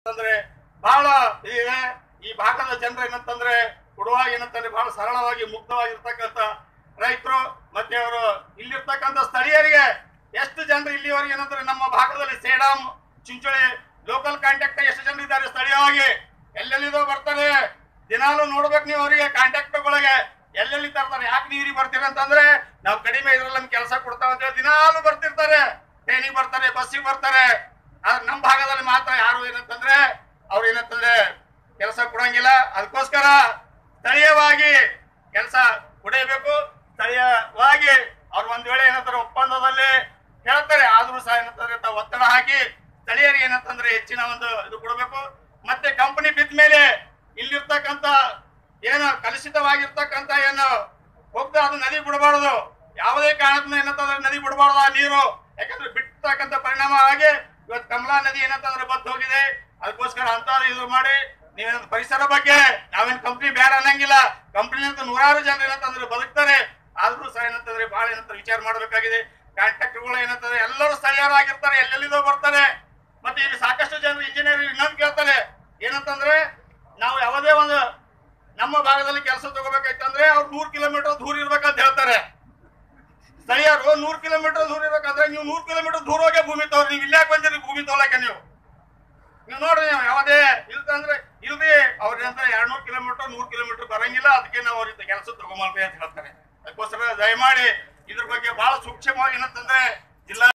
ಏನಂತಂದ್ರೆ ಬಹಳ ಇದೆ ಈ ಭಾಗದ ಜನರು ಏನಂತಂದ್ರೆ ಕೊಡುವಾಗ ಏನಂತಂದ್ರೆ ಬಹಳ ಸರಳವಾಗಿ ಮುಗ್ಧವಾಗಿರ್ತಕ್ಕಂಥ ರೈತರು ಮತ್ತೆ ಅವರು ಇಲ್ಲಿರ್ತಕ್ಕಂಥ ಸ್ಥಳೀಯರಿಗೆ ಎಷ್ಟು ಜನರು ಇಲ್ಲಿವರೆಗೆ ಏನಂದ್ರೆ ನಮ್ಮ ಭಾಗದಲ್ಲಿ ಸೇಡಂ ಚಿಂಚೋಳಿ ಲೋಕಲ್ ಕಾಂಟ್ಯಾಕ್ಟ್ ಎಷ್ಟು ಜನರು ಇದ್ದಾರೆ ಸ್ಥಳೀಯವಾಗಿ ಎಲ್ಲೆಲ್ಲಿದೋ ಬರ್ತಾರೆ ದಿನಾಲು ನೋಡ್ಬೇಕು ನೀವು ಅವರಿಗೆ ಕಾಂಟ್ಯಾಕ್ಟ್ಗಳಿಗೆ ಎಲ್ಲೆಲ್ಲಿ ತರ್ತಾರೆ ಯಾಕೆ ನೀರಿಗೆ ಬರ್ತೀರ ಅಂತಂದ್ರೆ ನಾವು ಕಡಿಮೆ ಇದ್ರಲ್ಲಿ ನಮ್ಗೆ ಕೆಲಸ ಕೊಡ್ತಾವ ಅಂತ ಹೇಳಿ ದಿನಾಲು ಬರ್ತಿರ್ತಾರೆ ಟ್ರೈನಿಗೆ ಬರ್ತಾರೆ ಬಸ್ಸಿಗೆ ಬರ್ತಾರೆ ಆದ್ರೆ ನಮ್ಮ ಭಾಗದಲ್ಲಿ ಮಾತ್ರ ಯಾರು ಏನಂತಂದ್ರೆ ಅವ್ರು ಏನಂತಂದ್ರೆ ಕೆಲಸ ಕೊಡಂಗಿಲ್ಲ ಅದಕ್ಕೋಸ್ಕರ ಸ್ಥಳೀಯವಾಗಿ ಕೆಲಸ ಕೊಡಬೇಕು ಸ್ಥಳೀಯವಾಗಿ ಅವ್ರು ಒಂದ್ ವೇಳೆ ಏನಂತಾರೆ ಒಪ್ಪಂದದಲ್ಲಿ ಹೇಳ್ತಾರೆ ಆದ್ರೂ ಸಹ ಏನಂತಂದ್ರೆ ತಾವು ಒತ್ತಡ ಹಾಕಿ ಸ್ಥಳೀಯರಿಗೆ ಏನಂತಂದ್ರೆ ಹೆಚ್ಚಿನ ಒಂದು ಇದು ಕೊಡಬೇಕು ಮತ್ತೆ ಕಂಪನಿ ಬಿದ್ದ ಮೇಲೆ ಇಲ್ಲಿರ್ತಕ್ಕಂಥ ಏನು ಕಲುಷಿತವಾಗಿರ್ತಕ್ಕಂಥ ಏನು ಹೋಗ್ತಾ ಅದು ನದಿ ಬಿಡಬಾರದು ಯಾವುದೇ ಕಾರಣಕ್ಕೂ ಏನಂತಂದ್ರೆ ನದಿ ಬಿಡಬಾರ್ದು ಆ ನೀರು ಯಾಕಂದ್ರೆ ಬಿಡ್ತಕ್ಕಂಥ ಪರಿಣಾಮವಾಗಿ ಇವತ್ತು ಕಮಲಾ ನದಿ ಏನಂತಂದ್ರೆ ಬದ್ದು ಹೋಗಿದೆ ಅದಕ್ಕೋಸ್ಕರ ಅಂತ ಇದು ಮಾಡಿ ನೀವೇನು ಪರಿಸರ ಬಗ್ಗೆ ನಾವೇನ್ ಕಂಪ್ನಿ ಬೇರೆ ಅನ್ನಂಗಿಲ್ಲ ಕಂಪ್ನಿ ಅಂತ ನೂರಾರು ಜನರು ಏನಂತಂದ್ರೆ ಬದುಕ್ತಾರೆ ಆದ್ರೂ ಸಹ ಏನಂತಂದ್ರೆ ಬಹಳ ಏನಂತ ವಿಚಾರ ಮಾಡಬೇಕಾಗಿದೆ ಕಾಂಟ್ರಾಕ್ಟರ್ಗಳು ಏನಂತಂದ್ರೆ ಎಲ್ಲರೂ ಸ್ಥಳೀಯರಾಗಿರ್ತಾರೆ ಎಲ್ಲೆಲ್ಲಿದೋ ಬರ್ತಾರೆ ಮತ್ತೆ ಇಲ್ಲಿ ಸಾಕಷ್ಟು ಜನರು ಇಂಜಿನಿಯರ್ ಇನ್ನೊಂದು ಕೇಳ್ತಾರೆ ಏನಂತಂದ್ರೆ ನಾವು ಯಾವುದೇ ಒಂದು ನಮ್ಮ ಭಾಗದಲ್ಲಿ ಕೆಲಸ ತಗೋಬೇಕಾಯ್ತಂದ್ರೆ ಅವ್ರು ನೂರ್ ಕಿಲೋಮೀಟರ್ ದೂರ ಇರ್ಬೇಕಂತ ಹೇಳ್ತಾರೆ ಸ್ಥಳೀಯರು ನೂರ್ ಕಿಲೋಮೀಟರ್ ದೂರ ಇರ್ಬೇಕಂದ್ರೆ ನೀವು ನೂರ್ ಕಿಲೋಮೀಟರ್ ದೂರ ಹೋಗಿ ಭೂಮಿ ತಗೋರಿ ನೀವು ಇಲ್ಲೇ ಬಂದಿರಿ ಭೂಮಿ ತಗೊಳಕ್ಕೆ ನೀವು ನೀವು ನೋಡ್ರಿ ನೀವು ಯಾವುದೇ ಇಲ್ದಂದ್ರೆ ಇಲ್ರಿ ಅವ್ರ ಎರಡ್ ನೂರ್ ಕಿಲೋಮೀಟರ್ ನೂರ್ ಕಿಲೋಮೀಟರ್ ಬರಂಗಿಲ್ಲ ಅದಕ್ಕೆ ನಾವು ಅವ್ರ ಕೆಲಸ ತಗೊಂಬಲ್ರಿ ಅಂತ ಹೇಳ್ತಾರೆ ಅದಕ್ಕೋಸ್ಕರ ದಯಮಾಡಿ ಇದ್ರ ಬಗ್ಗೆ ಬಹಳ ಸೂಕ್ಷ್ಮವಾಗಿ ಏನಂತಂದ್ರೆ ಜಿಲ್ಲಾ